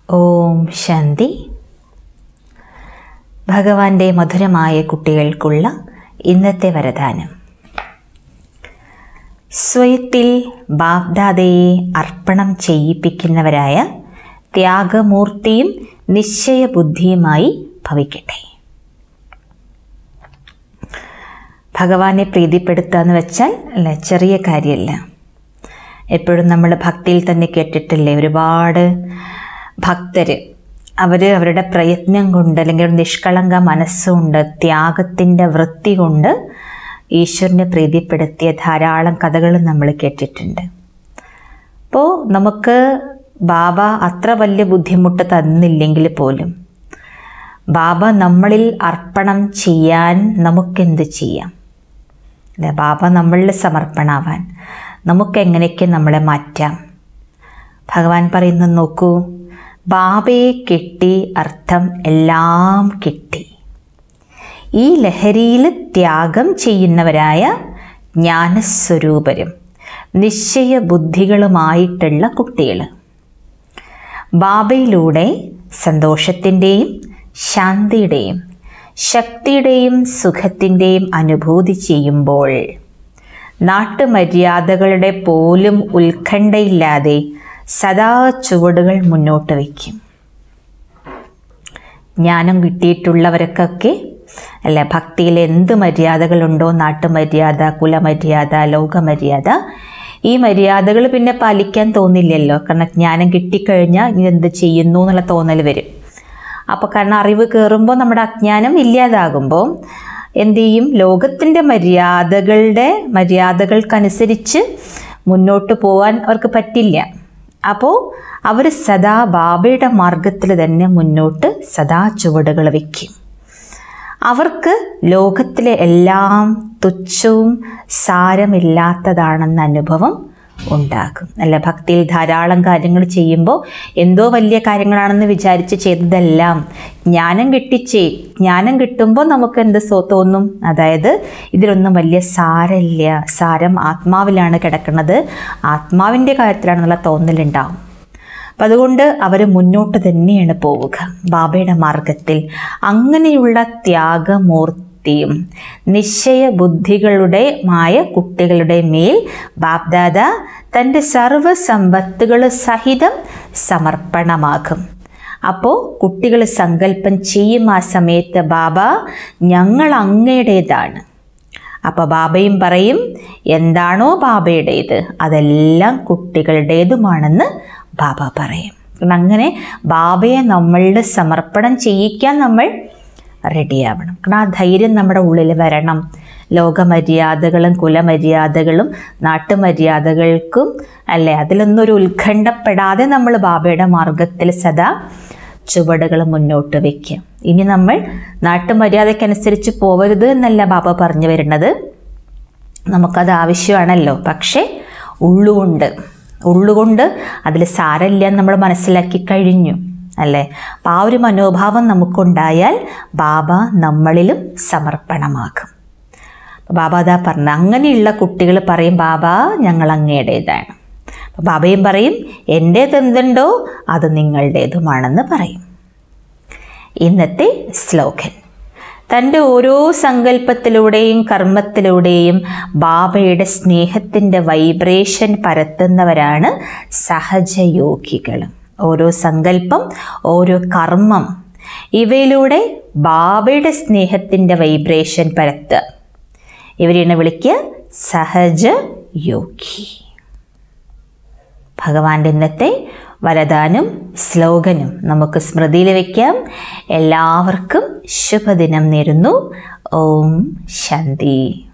ഓം ശാന്തി ഭഗവാന്റെ മധുരമായ കുട്ടികൾക്കുള്ള ഇന്നത്തെ വരദാനം സ്വയത്തിൽ ബാബ്ദാദയെ അർപ്പണം ചെയ്യിപ്പിക്കുന്നവരായ ത്യാഗമൂർത്തിയും നിശ്ചയബുദ്ധിയുമായി ഭവിക്കട്ടെ ഭഗവാനെ പ്രീതിപ്പെടുത്തുക എന്ന് വെച്ചാൽ അല്ല ചെറിയ കാര്യമല്ല എപ്പോഴും നമ്മൾ ഭക്തിയിൽ തന്നെ കേട്ടിട്ടില്ലേ ഒരുപാട് ഭക്തർ അവർ അവരുടെ പ്രയത്നം കൊണ്ട് അല്ലെങ്കിൽ ഒരു നിഷ്കളങ്ക മനസ്സുകൊണ്ട് ത്യാഗത്തിൻ്റെ വൃത്തി കൊണ്ട് ഈശ്വരനെ പ്രീതിപ്പെടുത്തിയ ധാരാളം കഥകൾ നമ്മൾ കേട്ടിട്ടുണ്ട് അപ്പോൾ നമുക്ക് ബാബ അത്ര വലിയ ബുദ്ധിമുട്ട് തന്നില്ലെങ്കിൽ പോലും ബാബ നമ്മളിൽ അർപ്പണം ചെയ്യാൻ നമുക്കെന്ത് ചെയ്യാം അല്ലെ ബാബ നമ്മളിൽ സമർപ്പണാവാൻ നമുക്കെങ്ങനെയൊക്കെ നമ്മളെ മാറ്റാം ഭഗവാൻ പറയുന്നത് നോക്കൂ ബാബയെ കിട്ടി അർത്ഥം എല്ലാം കിട്ടി ഈ ലഹരിയിൽ ത്യാഗം ചെയ്യുന്നവരായ ജ്ഞാനസ്വരൂപരും നിശ്ചയ ബുദ്ധികളുമായിട്ടുള്ള കുട്ടികൾ ബാബയിലൂടെ സന്തോഷത്തിൻ്റെയും ശാന്തിയുടെയും ശക്തിയുടെയും സുഖത്തിൻ്റെയും അനുഭൂതി ചെയ്യുമ്പോൾ നാട്ടുമര്യാദകളുടെ പോലും ഉത്കണ്ഠയില്ലാതെ സദാ ചുവടുകൾ മുന്നോട്ട് വയ്ക്കും ജ്ഞാനം കിട്ടിയിട്ടുള്ളവർക്കൊക്കെ അല്ല ഭക്തിയിൽ എന്ത് മര്യാദകളുണ്ടോ നാട്ടുമര്യാദ കുലമര്യാദ ലോകമര്യാദ ഈ മര്യാദകൾ പിന്നെ പാലിക്കാൻ തോന്നില്ലല്ലോ കാരണം ജ്ഞാനം കിട്ടിക്കഴിഞ്ഞാൽ ഇനി എന്ത് ചെയ്യുന്നു എന്നുള്ള തോന്നൽ വരും അപ്പോൾ കാരണം അറിവ് കയറുമ്പോൾ നമ്മുടെ അജ്ഞാനം ഇല്ലാതാകുമ്പോൾ എന്തു ചെയ്യും ലോകത്തിൻ്റെ മര്യാദകളുടെ മര്യാദകൾക്കനുസരിച്ച് മുന്നോട്ട് പോകാൻ അവർക്ക് പറ്റില്ല അപ്പോൾ അവർ സദാ ബാബയുടെ മാർഗത്തിൽ തന്നെ മുന്നോട്ട് സദാ ചുവടുകൾ വയ്ക്കും അവർക്ക് ലോകത്തിലെ എല്ലാം തുച്ഛവും സാരമില്ലാത്തതാണെന്ന അനുഭവം ഉണ്ടാകും അല്ല ഭക്തിയിൽ ധാരാളം കാര്യങ്ങൾ ചെയ്യുമ്പോൾ എന്തോ വലിയ കാര്യങ്ങളാണെന്ന് വിചാരിച്ച് ചെയ്തതെല്ലാം ജ്ഞാനം കിട്ടിച്ചേ ജ്ഞാനം കിട്ടുമ്പോൾ നമുക്ക് എന്ത് സോ തോന്നും അതായത് ഇതിലൊന്നും വലിയ സാരമില്ല സാരം ആത്മാവിലാണ് കിടക്കുന്നത് ആത്മാവിൻ്റെ കാര്യത്തിലാണെന്നുള്ള തോന്നലുണ്ടാവും അപ്പം അതുകൊണ്ട് അവർ മുന്നോട്ട് തന്നെയാണ് പോവുക ബാബയുടെ മാർഗത്തിൽ അങ്ങനെയുള്ള ത്യാഗമൂർത്തിയും നിശ്ചയ ബുദ്ധികളുടെ മായ കുട്ടികളുടെ മേൽ ബാബ്ദാദ തൻ്റെ സർവസമ്പത്തുകൾ സഹിതം സമർപ്പണമാകും അപ്പോൾ കുട്ടികൾ സങ്കല്പം ചെയ്യും ആ സമയത്ത് ബാബ ഞങ്ങൾ അങ്ങയുടേതാണ് അപ്പോൾ ബാബയും പറയും എന്താണോ ബാബയുടേത് അതെല്ലാം കുട്ടികളുടേതുമാണെന്ന് ബാബ പറയും അങ്ങനെ ബാബയെ നമ്മളുടെ സമർപ്പണം ചെയ്യിക്കാൻ നമ്മൾ റെഡിയാവണം കാരണം ആ ധൈര്യം നമ്മുടെ ഉള്ളിൽ വരണം ലോകമര്യാദകളും കുലമര്യാദകളും നാട്ടുമര്യാദകൾക്കും അല്ലേ അതിലൊന്നും ഒരു ഉത്കണ്ഠപ്പെടാതെ നമ്മൾ ബാബയുടെ മാർഗത്തിൽ സദാ ചുവടുകൾ മുന്നോട്ട് വയ്ക്കുക ഇനി നമ്മൾ നാട്ടുമര്യാദയ്ക്കനുസരിച്ച് പോവരുത് എന്നല്ല ബാബ പറഞ്ഞു വരുന്നത് നമുക്കത് ആവശ്യമാണല്ലോ പക്ഷേ ഉള്ളുകൊണ്ട് ഉള്ളുകൊണ്ട് അതിൽ സാരമില്ല എന്ന് നമ്മൾ മനസ്സിലാക്കി കഴിഞ്ഞു അല്ലേ അപ്പം ആ ഒരു മനോഭാവം നമുക്കുണ്ടായാൽ ബാബ നമ്മളിലും സമർപ്പണമാകും ബാബ അതാ പറഞ്ഞു അങ്ങനെയുള്ള കുട്ടികൾ പറയും ബാബ ഞങ്ങൾ അങ്ങയുടേതാണ് അപ്പം ബാബയും പറയും എൻ്റേതെന്തുണ്ടോ അത് നിങ്ങളുടേതുമാണെന്ന് പറയും ഇന്നത്തെ ശ്ലോകൻ തൻ്റെ ഓരോ സങ്കല്പത്തിലൂടെയും കർമ്മത്തിലൂടെയും ബാബയുടെ സ്നേഹത്തിൻ്റെ വൈബ്രേഷൻ പരത്തുന്നവരാണ് സഹജയോഗികൾ ഓരോ സങ്കല്പം ഓരോ കർമ്മം ഇവയിലൂടെ ബാബയുടെ സ്നേഹത്തിൻ്റെ വൈബ്രേഷൻ പരത്തുക ഇവരെയാണ് വിളിക്കുക സഹജ യോഗി ഭഗവാന്റെ ഇന്നത്തെ വരദാനും സ്ലോഗനും നമുക്ക് സ്മൃതിയിൽ വയ്ക്കാം എല്ലാവർക്കും ശുഭദിനം നേരുന്നു ഓം ശാന്തി